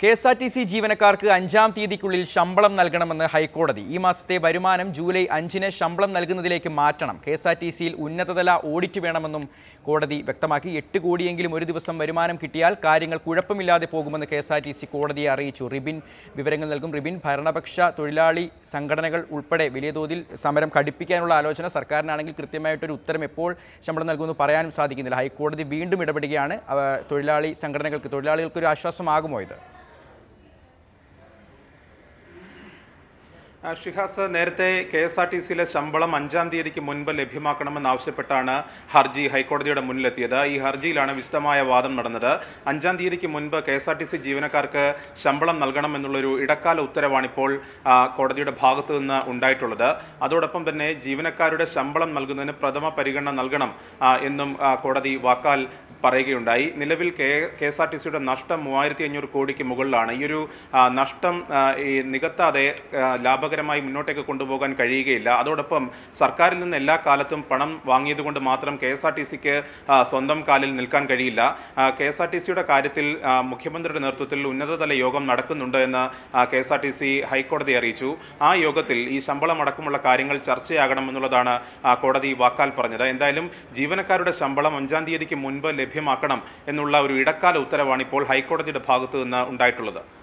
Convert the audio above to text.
K S R T C ജീവനക്കാർക്ക് അഞ്ചാം തീയതിക്കുള്ളിൽ ശമ്പളം നൽകണമെന്ന് ഹൈക്കോടതി ഈ മാസത്തെ വരുമാനം ജൂലൈ അഞ്ചിന് ശമ്പളം നൽകുന്നതിലേക്ക് മാറ്റണം കെ എസ് ആർ ടി സിയിൽ ഉന്നതതല ഓഡിറ്റ് വേണമെന്നും കോടതി വ്യക്തമാക്കി എട്ട് കോടിയെങ്കിലും ഒരു ദിവസം വരുമാനം കിട്ടിയാൽ കാര്യങ്ങൾ കുഴപ്പമില്ലാതെ പോകുമെന്ന് K S R T C കോടതിയെ അറിയിച്ചു റിബിൻ വിവരങ്ങൾ നൽകും റിബിൻ ഭരണപക്ഷ തൊഴിലാളി സംഘടനകൾ ഉൾപ്പെടെ വലിയ തോതിൽ സമരം കടുപ്പിക്കാനുള്ള ആലോചന സർക്കാരിനാണെങ്കിൽ കൃത്യമായിട്ടൊരു ഉത്തരം എപ്പോൾ ശമ്പളം നൽകുമെന്ന് പറയാനും സാധിക്കുന്നില്ല ഹൈക്കോടതി വീണ്ടും ഇടപെടുകയാണ് അവ തൊഴിലാളി സംഘടനകൾക്ക് തൊഴിലാളികൾക്ക് ഒരു ആശ്വാസമാകുമോ ഇത് ആ, ഷിഹാസ് നേരത്തെ കെ എസ് ആർ ടി സിയിലെ ശമ്പളം അഞ്ചാം തീയതിക്ക് മുൻപ് ലഭ്യമാക്കണമെന്നാവശ്യപ്പെട്ടാണ് ഹർജി ഹൈക്കോടതിയുടെ മുന്നിലെത്തിയത് ഈ ഹർജിയിലാണ് വിശദമായ വാദം നടന്നത് അഞ്ചാം തീയതിക്ക് മുൻപ് K S R T C ജീവനക്കാർക്ക് ശമ്പളം നൽകണം എന്നുള്ളൊരു ഇടക്കാല ഉത്തരവാണിപ്പോൾ ആ, കോടതിയുടെ ഭാഗത്തു നിന്ന് ഉണ്ടായിട്ടുള്ളത് അതോടൊപ്പം തന്നെ ജീവനക്കാരുടെ ശമ്പളം നൽകുന്നതിന് പ്രഥമ പരിഗണന നൽകണം ആ, എന്നും ആ, കോടതി വാക്കാൽ പറയുകയുണ്ടായി നിലവിൽ K K S R T സിയുടെ നഷ്ടം മൂവായിരത്തി അഞ്ഞൂറ് കോടിക്ക് മുകളിലാണ് ഈ ഒരു ആ, നഷ്ടം ആ, ഈ നികത്താതെ ആ, ലാഭകരമായി മുന്നോട്ടേക്ക് കൊണ്ടുപോകാൻ കഴിയുകയില്ല അതോടൊപ്പം സർക്കാരിൽ നിന്ന് എല്ലാ കാലത്തും പണം വാങ്ങിയതുകൊണ്ട് മാത്രം കെ എസ് ആർ ടി സിക്ക് സ്വന്തം കാലിൽ നിൽക്കാൻ കഴിയില്ല കെ എസ് ആർ ടി സിയുടെ കാര്യത്തിൽ ആ, മുഖ്യമന്ത്രിയുടെ നേതൃത്വത്തിൽ ഉന്നതതല യോഗം നടക്കുന്നുണ്ട് എന്ന് K S R T C ഹൈക്കോടതി അറിയിച്ചു ആ യോഗത്തിൽ ഈ ശമ്പളം അടക്കമുള്ള കാര്യങ്ങൾ ചർച്ചയാകണം എന്നുള്ളതാണ് ആ, കോടതി വാക്കാൽ പറഞ്ഞത് എന്തായാലും ജീവനക്കാരുടെ ശമ്പളം അഞ്ചാം തീയതിക്ക് മുൻപ് ലഭ്യമാക്കണം എന്നുള്ള ഒരു ഇടക്കാല ഉത്തരവാണ് ഇപ്പോൾ ഹൈക്കോടതിയുടെ ഭാഗത്തു നിന്ന് ഉണ്ടായിട്ടുള്ളത്